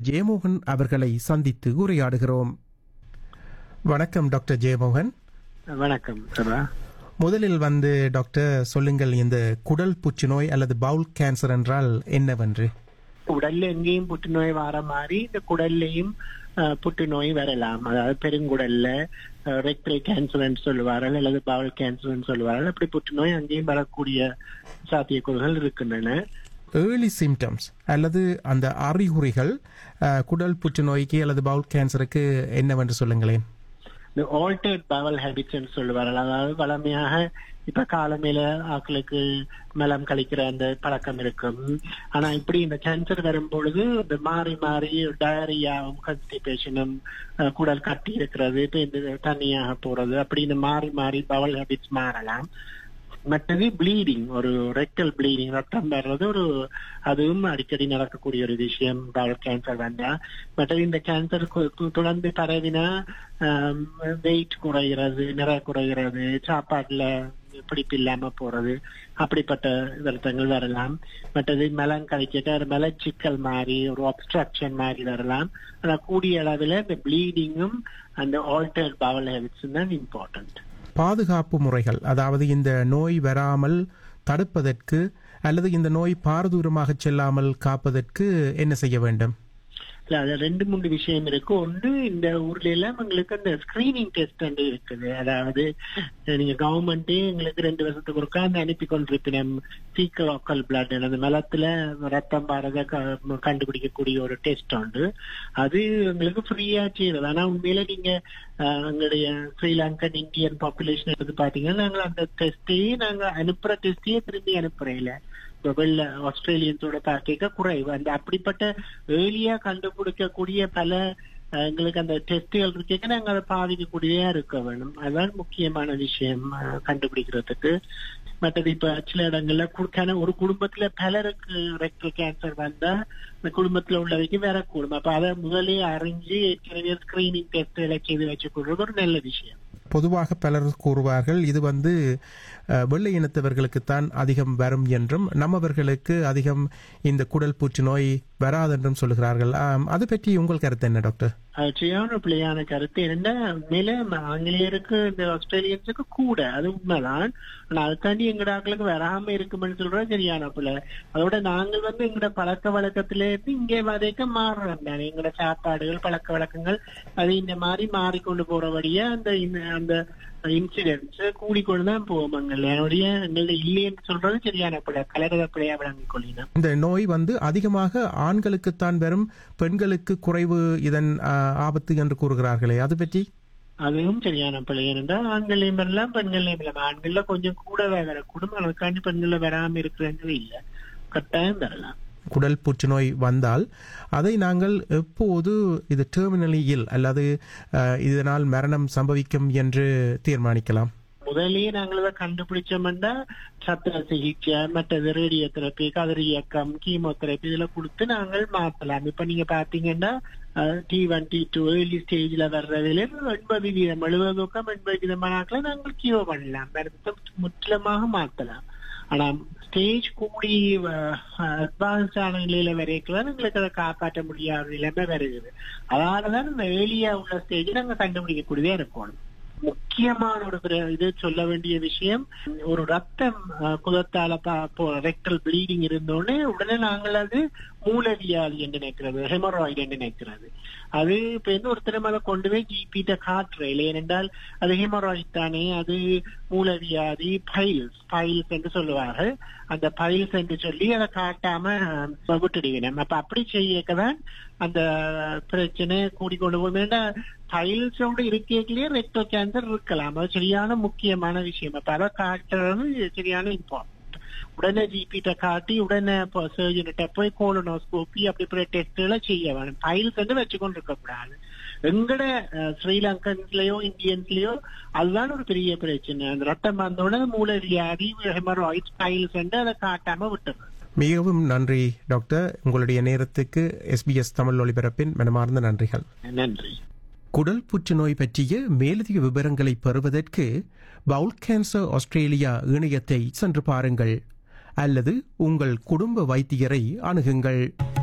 ஜெயமோகன் அவர்களை சந்தித்து உரையாடுகிறோம் வணக்கம் டாக்டர் ஜெயமோகன் வணக்கம் சபா முதலில் வந்து டாக்டர் சொல்லுங்கள் இந்த குடல் புற்றுநோய் அல்லது பவுல் கேன்சர் என்றால் என்னவென்று உடல்ல எங்கேயும் புற்றுநோய் வர மாதிரி இந்த குடல்லையும் அஹ், புற்றுநோய் வரலாம் அதாவது பெருங்குடல்ல ரெக்டல் கேன்சர்னு சொல்லுவார்கள் அல்லது பவுல் கேன்சர்னு சொல்லுவார்கள் அப்படி புற்றுநோய் அங்கேயும் வரக்கூடிய சாத்தியக்கூறுகள் இருக்கின்றன ஏர்லி சிம்டம்ஸ் அல்லது அந்த அறிகுறிகள் அஹ், குடல் புற்றுநோய்க்கு அல்லது பவுல் கேன்சருக்கு என்னவென்று சொல்லுங்களேன் இந்த ஆல்டர்ட் பவல் ஹேபிட்ஸ் சொல்லுவார்கள் அதாவது வளமையாக இப்ப காலமையில ஆட்களுக்கு மலம் கழிக்கிற அந்த பழக்கம் இருக்கும் ஆனா இப்படி இந்த கேன்சர் வரும் பொழுது இந்த மாறி மாறி டயரியாவும் கன்ஸ்டிபேஷனும் குடல் கட்டி இருக்கிறது இப்ப இந்த தண்ணியாக போறது அப்படி இந்த மாறி மாறி பவல் ஹேபிட்ஸ் மாறலாம் மற்றது ப்ளீடிங் ஒரு ரெக்டல் ப்ளீடிங் ரத்தம் வர்றது ஒரு அதுவும் அடிக்கடி நடக்கக்கூடிய ஒரு விஷயம் பவல் கேன்சர் வந்தா மற்றது இந்த கேன்சர் தொடர்ந்து பரவினா வெயிட் குறைகிறது நிறை குறைகிறது சாப்பாட்டுல பிடிப்பு இல்லாம போறது அப்படிப்பட்ட வருத்தங்கள் வரலாம் மற்றது மலம் கழிச்சிட்டு மலச்சிக்கல் மாதிரி ஒரு அப்ஸ்ட்ரக்ஷன் மாதிரி வரலாம் ஆனா கூடிய அளவில் இந்த ப்ளீடிங்கும் அந்த ஆல்டர் பவல் ஹெல்த்ஸ் தான் இம்பார்ட்டன்ட் பாதுகாப்பு முறைகள் அதாவது இந்த நோய் வராமல் தடுப்பதற்கு அல்லது இந்த நோய் பாரதூரமாக செல்லாமல் காப்பதற்கு என்ன செய்ய வேண்டும் இல்ல அது ரெண்டு மூணு விஷயம் இருக்கு ஒன்று இந்த ஊர்ல எல்லாம் எங்களுக்கு அந்த ஸ்கிரீனிங் டெஸ்ட் வந்து இருக்குது அதாவது நீங்க கவர்மெண்டே எங்களுக்கு ரெண்டு வருஷத்துக்கு ஒருக்கா அந்த அனுப்பி கொண்டிருப்பினம் சீக்கலாக்கல் பிளட் அந்த மலத்துல ரத்தம் பாரத கண்டுபிடிக்கக்கூடிய ஒரு டெஸ்ட் உண்டு அது எங்களுக்கு ஃப்ரீயா செய்யறது ஆனா உண்மையில நீங்க அஹ், எங்களுடைய ஸ்ரீலங்கன் இந்தியன் பாப்புலேஷன் எடுத்து பாத்தீங்கன்னா நாங்க அந்த டெஸ்டையே நாங்க அனுப்புற டெஸ்டையே திரும்பி அனுப்புறேன் இப்ப வெள்ள ஆஸ்திரேலியன்ஸோட தாக்கிக்க குறைவு அந்த அப்படிப்பட்ட ஏர்லியா கண்டுபிடிக்கக்கூடிய பல அஹ், எங்களுக்கு அந்த டெஸ்டுகள் இருக்கேங்க நாங்க அதை பாதிக்கக்கூடியதா இருக்க வேணும் அதுதான் முக்கியமான விஷயம் அஹ், கண்டுபிடிக்கிறதுக்கு மற்றது இப்ப சில இடங்கள்ல குடுக்கான ஒரு குடும்பத்துல பலருக்கு ரெக்டல் கேன்சர் வந்தா அந்த குடும்பத்துல உள்ளவைக்கு வரக்கூடும் அப்ப அதை முதலே அறிஞ்சு ஏற்கனவே ஸ்கிரீனிங் டெஸ்ட்களை செய்து வச்சுக்கொள்றது ஒரு நல்ல விஷயம் பொதுவாக பலர் கூறுவார்கள் இது வந்து அஹ், வெள்ளை இனத்தவர்களுக்குத்தான் அதிகம் வரும் என்றும் நம்மவர்களுக்கு அதிகம் இந்த குடல் புற்றுநோய் வராதென்றும் சொல்லுகிறார்கள் ஆம், அது பற்றி உங்கள் கருத்து என்ன டாக்டர் அது சரியான பிள்ளையான கருத்து என்னன்னா மேல ஆங்கிலேயருக்கு இந்த ஆஸ்திரேலியன்ஸுக்கு கூட அது உண்மைதான் ஆனா அதுக்காண்டி எங்கட ஆட்களுக்கு வராம இருக்குமென்னு சொல்றது சரியான பிள்ளை அதோட நாங்கள் வந்து எங்கட பழக்க வழக்கத்துல இருந்து இங்கே வரைக்க மாறுறோம் தானே எங்கட சாப்பாடுகள் பழக்க வழக்கங்கள் அது இந்த மாதிரி மாறிக்கொண்டு போறபடியா அந்த இந்த- அந்த இன்சிடென்ட்ஸ் கூடிக்கொண்டுதான் போவோம் அங்கே என்னுடைய எங்கள்ட்ட இல்லைன்னு சொல்றது சரியான பிள்ளை கலரத பிள்ளையா விளங்கிக் கொள்ளினா இந்த நோய் வந்து அதிகமாக ஆண்களுக்குத்தான் வரும் பெண்களுக்கு குறைவு இதன் அஹ், ஆபத்து என்று கூறுகிறார்களே அது பற்றி அதுவும் சரியான பிள்ளை இருந்தால் ஆண்களையும் வரலாம் பெண்களையும் வரலாம் ஆண்கள்ல கொஞ்சம் கூடவே வரக்கூடும் அதுக்காண்டி பெண்கள்ல வராம இருக்கிறது இல்ல கட்டாயம் வரலாம் குடல் புற்றுநோய் வந்தால் அதை நாங்கள் எப்போது இது டெர்மினலி இல் அல்லது அஹ், இதனால் மரணம் சம்பவிக்கும் என்று தீர்மானிக்கலாம் முதல்லயே நாங்கள் இதை கண்டுபிடிச்சோம்னா சத்திர சிகிச்சை மற்றது ரேடியோ தெரப்பி கதிரியக்கம் கீமோதெரப்பி இதுல கொடுத்து நாங்கள் மாத்தலாம் இப்ப நீங்க பாத்தீங்கன்னா T one T two early ஸ்டேஜ்ல வர்றதுல எண்பது வீதம் எழுபது பக்கம் எண்பது விதமான ஆட்களை நாங்கள் கியூ பண்ணலாம் மருத்துவத்தை முற்றிலுமாக மாத்தலாம் ஆனா ஸ்டேஜ் கூடி அட்வான்ஸ் ஆன நிலையில வரைக்கும் எங்களுக்கு அதை காப்பாற்ற முடியாத நிலைமை வருகிறது அதனாலதான் இந்த ஏர்லியா உள்ள ஸ்டேஜ் நாங்க கண்டுபிடிக்கக்கூடியதே இருக்கணும் முக்கியமான ஒரு பிர- இது சொல்ல வேண்டிய விஷயம் ஒரு ரத்தம் அஹ், குதத்தால ரெக்டல் ப்ளீடிங் இருந்தோடனே உடனே நாங்கள் அது மூலவியாதி என்று நினைக்கிறது ஹெமராய்டு என்று நினைக்கிறது அது இப்ப வந்து ஒருத்தர் அதை கொண்டு போய் ஜிபிட்ட காட்டுறேன் ஏனென்றால் அது ஹெமராய்டு தானே அது மூலவியாதி பைல்ஸ் பைல்ஸ் என்று சொல்லுவார்கள் அந்த பைல்ஸ் என்று சொல்லி அதை காட்டாம அஹ், விட்டுடுவேன் அப்ப அப்படி செய்யக்கதான் அந்த பிரச்சனை கூடிக்கொண்டு போகும் பைல்ஸோட இருக்கேக்கிலேயே ரெக்டோ கேன்சர் இருக்கலாம் அது சரியான முக்கியமான விஷயம் அப்ப அதை காட்டுறது சரியான இம்பார்ட்டன்ட் உடனே ஜிபிட்ட காட்டி உடனே இப்போ சர்ஜன்கிட்ட போய் கோலனோஸ்கோபி அப்படி டெஸ்ட்களை செய்ய வேணும் பைல்ஸ் வந்து வச்சுக்கொண்டு இருக்க கூடாது எங்கட அஹ், ஸ்ரீலங்கன்ஸ்லயோ இந்தியன்ஸ்லயோ அதுதான் ஒரு பெரிய பிரச்சனை அந்த ரத்தம் வந்தோடனே மூலவியாதி ஹெமராய்ட்ஸ் பைல்ஸ் வந்து அதை காட்டாம விட்டுறது மிகவும் நன்றி டாக்டர் உங்களுடைய நேரத்துக்கு எஸ்பிஎஸ் தமிழ் ஒளிபரப்பின் மனமார்ந்த நன்றிகள் நன்றி குடல் புற்றுநோய் பற்றிய மேலதிக விவரங்களை பெறுவதற்கு பவுல் கேன்சர் ஆஸ்திரேலியா இணையத்தை சென்று பாருங்கள் அல்லது உங்கள் குடும்ப வைத்தியரை அணுகுங்கள்